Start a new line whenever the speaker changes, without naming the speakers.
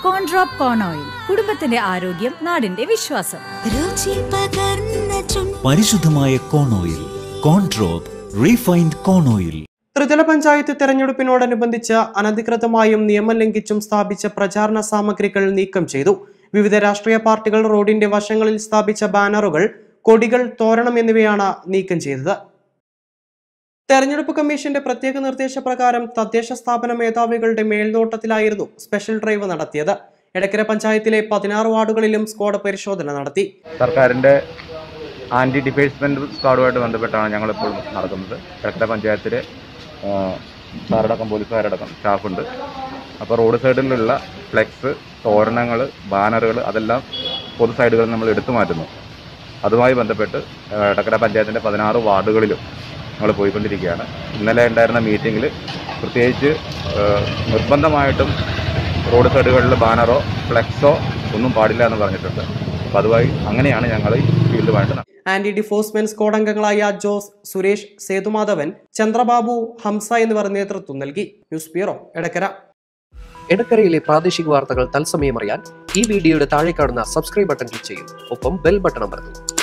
കോൺഡ്രോപ്പ് കോൺ oil കുടുംബത്തിന്റെ ആരോഗ്യം നാടിന്റെ വിശ്വാസം
രുചി പകർന്ന ചുണ്ട്
പരിശുദ്ധമായ കോൺ ഓയിൽ കോൺട്രോപ്പ് റീഫൈൻഡ് കോൺ ഓയിൽ
ത്രിതല പഞ്ചായത്ത് തെരഞ്ഞെടുപ്പിനോടനുബന്ധിച്ച് അനധികൃതമായും നിയമം ലംഘിച്ചും സ്ഥാപിച്ച പ്രചാരണ സാമഗ്രികൾ നീക്കം ചെയ്തു വിവിധ രാഷ്ട്രീയ പാർട്ടികൾ റോഡിന്റെ വശങ്ങളിൽ സ്ഥാപിച്ച ബാനറുകൾ കൊടികൾ തോരണം എന്നിവയാണ് നീക്കം ചെയ്തത് തെരഞ്ഞെടുപ്പ് കമ്മീഷന്റെ പ്രത്യേക നിർദ്ദേശപ്രകാരം തദ്ദേശ സ്ഥാപന മേധാവികളുടെ മേൽനോട്ടത്തിലായിരുന്നു സ്പെഷ്യൽ ഡ്രൈവ് നടത്തിയത് എടക്കര പഞ്ചായത്തിലെ പതിനാറ് വാർഡുകളിലും സ്ക്വാഡ് പരിശോധന നടത്തി
സർക്കാരിൻ്റെ ആൻറ്റി ഡിഫേഴ്സ്മെൻറ്റ് സ്ക്വാഡുമായിട്ട് ബന്ധപ്പെട്ടാണ് ഞങ്ങളിപ്പോൾ നടക്കുന്നത് എടക്കര പഞ്ചായത്തിലെ ആ, സാറടക്കം പോലീസുകാരടക്കം സ്റ്റാഫുണ്ട് അപ്പോൾ റോഡ് സൈഡിലുള്ള ഫ്ലെക്സ് തോരണങ്ങൾ ബാനറുകൾ അതെല്ലാം പൊതു സൈഡുകളിൽ നമ്മൾ എടുത്തു മാറ്റുന്നു അതുമായി ബന്ധപ്പെട്ട് ആ, എടക്കര പഞ്ചായത്തിൻ്റെ പതിനാറ് വാർഡുകളിലും നമ്മൾ പോയിക്കൊണ്ടിരിക്കുകയാണ് ഇന്നലെ ഉണ്ടായിരുന്ന മീറ്റിങ്ങിൽ പ്രത്യേകിച്ച് ആ, നിർബന്ധമായിട്ടും റോഡ് സൈഡുകളിൽ ബാനറോ ഫ്ലെക്സോ ഒന്നും പാടില്ല എന്ന് പറഞ്ഞിട്ടുണ്ട് അപ്പോൾ അതുമായി അങ്ങനെയാണ് ഞങ്ങൾ ഈ ഫീൽഡുമായിട്ട് നട-
ആന്റി ഡിഫോഴ്സ്മെന്റ് സ്ക്വാഡ് അംഗങ്ങളായ ജോസ് സുരേഷ് സേതുമാധവൻ ചന്ദ്രബാബു ഹംസ എന്നിവർ നേതൃത്വം നൽകി ന്യൂസ് ബ്യൂറോ എടക്കര
എടക്കരയിലെ പ്രാദേശിക വാർത്തകൾ തത്സമയം അറിയാൻ ഈ വീഡിയോയുടെ താഴെ കാണുന്ന സബ്സ്ക്രൈബ് ബട്ടൺ ക്ലിക്ക് ചെയ്യും ഒപ്പം ബെൽ ബട്ടൺ അമർത്തും